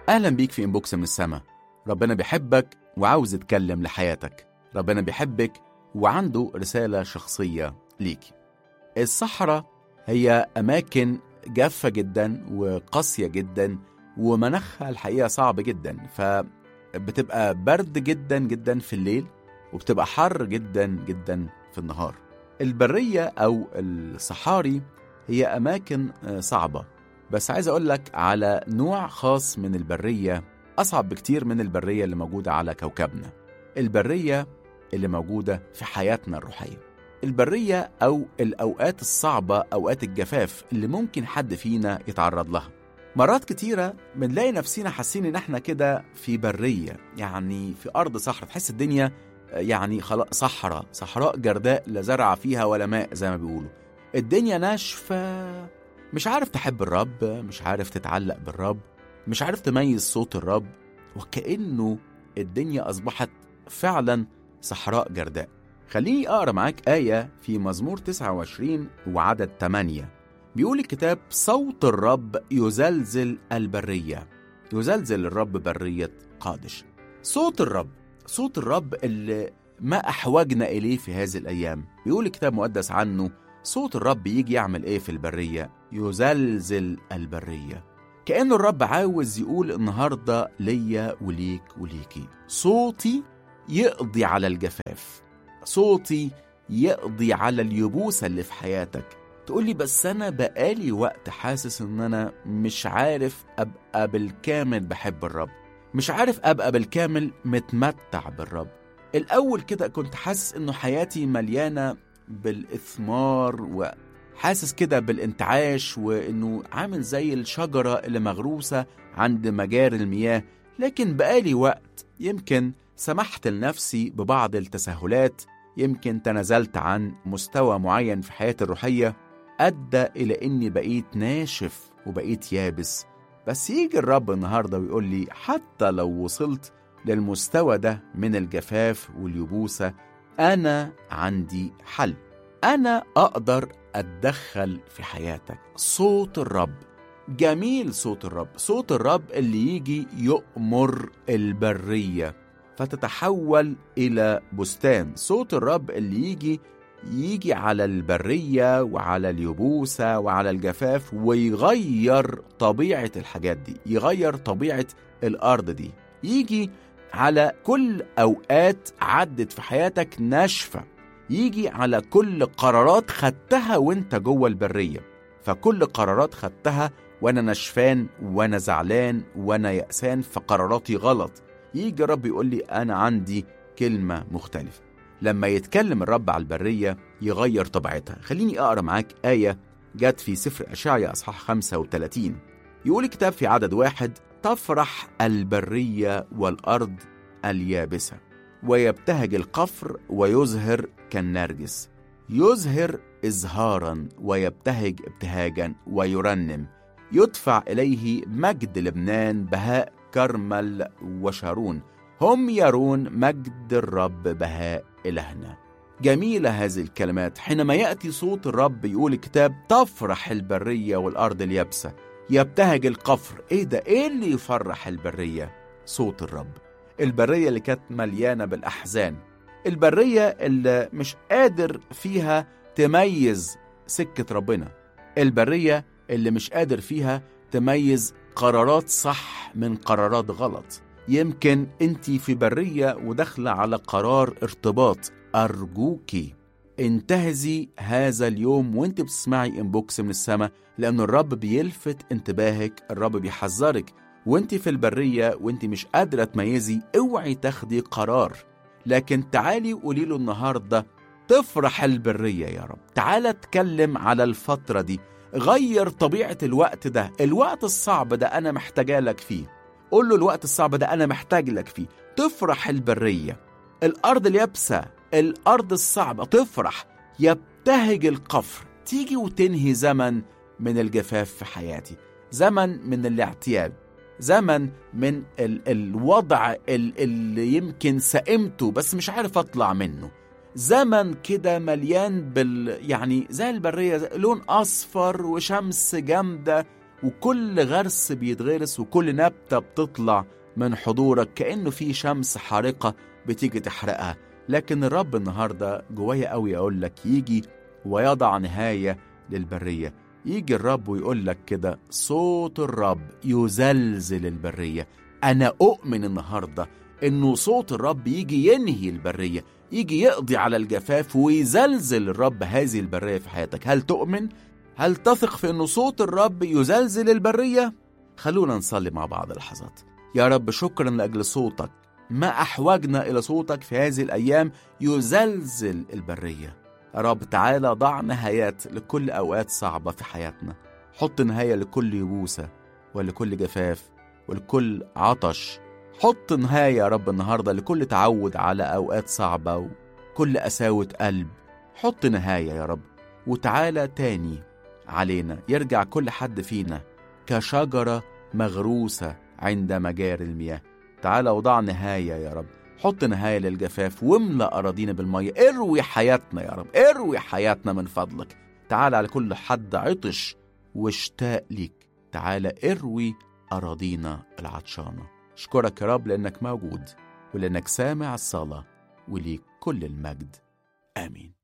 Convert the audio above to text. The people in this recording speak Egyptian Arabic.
أهلا بيك في إنبوكس من السما ربنا بيحبك وعاوز يتكلم لحياتك ربنا بيحبك وعنده رسالة شخصية ليك الصحراء هي أماكن جافة جدا وقاسية جدا ومناخها الحقيقة صعب جدا فبتبقى برد جدا جدا في الليل وبتبقى حر جدا جدا في النهار البرية أو الصحاري هي أماكن صعبة بس عايز أقول لك على نوع خاص من البرية أصعب بكتير من البرية اللي موجودة على كوكبنا البرية اللي موجودة في حياتنا الروحية البرية أو الأوقات الصعبة أوقات الجفاف اللي ممكن حد فينا يتعرض لها مرات كتيرة بنلاقي نفسنا حاسين إن إحنا كده في برية يعني في أرض صحراء تحس الدنيا يعني خلاص صحراء صحراء جرداء لا زرع فيها ولا ماء زي ما بيقولوا الدنيا ناشفة مش عارف تحب الرب مش عارف تتعلق بالرب مش عارف تميز صوت الرب وكأنه الدنيا أصبحت فعلا صحراء جرداء خليني أقرأ معاك آية في مزمور 29 وعدد 8 بيقول الكتاب صوت الرب يزلزل البرية يزلزل الرب برية قادش صوت الرب صوت الرب اللي ما أحوجنا إليه في هذه الأيام بيقول الكتاب المقدس عنه صوت الرب يجي يعمل إيه في البرية يزلزل البرية كأن الرب عاوز يقول النهاردة ليا وليك وليكي صوتي يقضي على الجفاف صوتي يقضي على اليبوسة اللي في حياتك تقولي بس أنا بقالي وقت حاسس إن أنا مش عارف أبقى بالكامل بحب الرب مش عارف أبقى بالكامل متمتع بالرب الأول كده كنت حاسس إنه حياتي مليانة بالإثمار وحاسس كده بالانتعاش وإنه عامل زي الشجرة اللي مغروسة عند مجاري المياه لكن بقالي وقت يمكن سمحت لنفسي ببعض التساهلات يمكن تنازلت عن مستوى معين في حياتي الروحية أدى إلى إني بقيت ناشف وبقيت يابس بس يجي الرب النهاردة ويقول لي حتى لو وصلت للمستوى ده من الجفاف واليبوسة أنا عندي حل أنا أقدر أتدخل في حياتك صوت الرب جميل صوت الرب صوت الرب اللي يجي يؤمر البرية فتتحول إلى بستان صوت الرب اللي يجي يجي على البرية وعلى اليبوسة وعلى الجفاف ويغير طبيعة الحاجات دي يغير طبيعة الأرض دي يجي على كل أوقات عدت في حياتك ناشفة يجي على كل قرارات خدتها وانت جوه البرية فكل قرارات خدتها وانا نشفان وانا زعلان وانا يأسان فقراراتي غلط يجي الرب يقول لي انا عندي كلمة مختلفة لما يتكلم الرب على البرية يغير طبيعتها خليني أقرأ معاك آية جت في سفر أشعيا أصحاح 35 يقول الكتاب في عدد واحد تفرح البرية والأرض اليابسة ويبتهج القفر ويزهر كالنرجس يزهر إزهارا ويبتهج ابتهاجا ويرنم يدفع إليه مجد لبنان بهاء كرمل وشارون هم يرون مجد الرب بهاء إلهنا جميلة هذه الكلمات حينما يأتي صوت الرب يقول الكتاب تفرح البرية والأرض اليابسة يبتهج القفر إيه ده إيه اللي يفرح البرية صوت الرب البرية اللي كانت مليانة بالأحزان البرية اللي مش قادر فيها تميز سكة ربنا البرية اللي مش قادر فيها تميز قرارات صح من قرارات غلط يمكن انت في برية وداخلة على قرار ارتباط أرجوكي انتهزي هذا اليوم وانت بتسمعي انبوكس من السماء لأن الرب بيلفت انتباهك الرب بيحذرك وانت في البرية وانت مش قادرة تميزي اوعي تاخدي قرار لكن تعالي قولي له النهاردة تفرح البرية يا رب تعالى اتكلم على الفترة دي غير طبيعة الوقت ده الوقت الصعب ده أنا محتاجة لك فيه قول له الوقت الصعب ده أنا محتاج لك فيه تفرح البرية الأرض اليابسة الأرض الصعبة تفرح يبتهج القفر تيجي وتنهي زمن من الجفاف في حياتي زمن من الاعتياد زمن من ال الوضع ال اللي يمكن سئمته بس مش عارف اطلع منه زمن كده مليان بال يعني زي البريه زي لون اصفر وشمس جامده وكل غرس بيتغرس وكل نبتة بتطلع من حضورك كأنه في شمس حارقة بتيجي تحرقها لكن الرب النهاردة جوايا قوي أقول لك يجي ويضع نهاية للبرية يجي الرب ويقول لك كده صوت الرب يزلزل البرية أنا أؤمن النهاردة إنه صوت الرب يجي ينهي البرية يجي يقضي على الجفاف ويزلزل الرب هذه البرية في حياتك هل تؤمن؟ هل تثق في أنه صوت الرب يزلزل البرية؟ خلونا نصلي مع بعض لحظات يا رب شكرا لأجل صوتك ما أحوجنا إلى صوتك في هذه الأيام يزلزل البرية يا رب تعالى ضع نهايات لكل أوقات صعبة في حياتنا حط نهاية لكل يبوسة ولكل جفاف ولكل عطش حط نهاية يا رب النهاردة لكل تعود على أوقات صعبة وكل قساوة قلب حط نهاية يا رب وتعالى تاني علينا يرجع كل حد فينا كشجرة مغروسة عند مجاري المياه تعالى وضع نهاية يا رب حط نهاية للجفاف واملأ أراضينا بالمية اروي حياتنا يا رب اروي حياتنا من فضلك تعالى على كل حد عطش واشتاق ليك تعالى اروي أراضينا العطشانة اشكرك يا رب لأنك موجود ولأنك سامع الصلاة وليك كل المجد آمين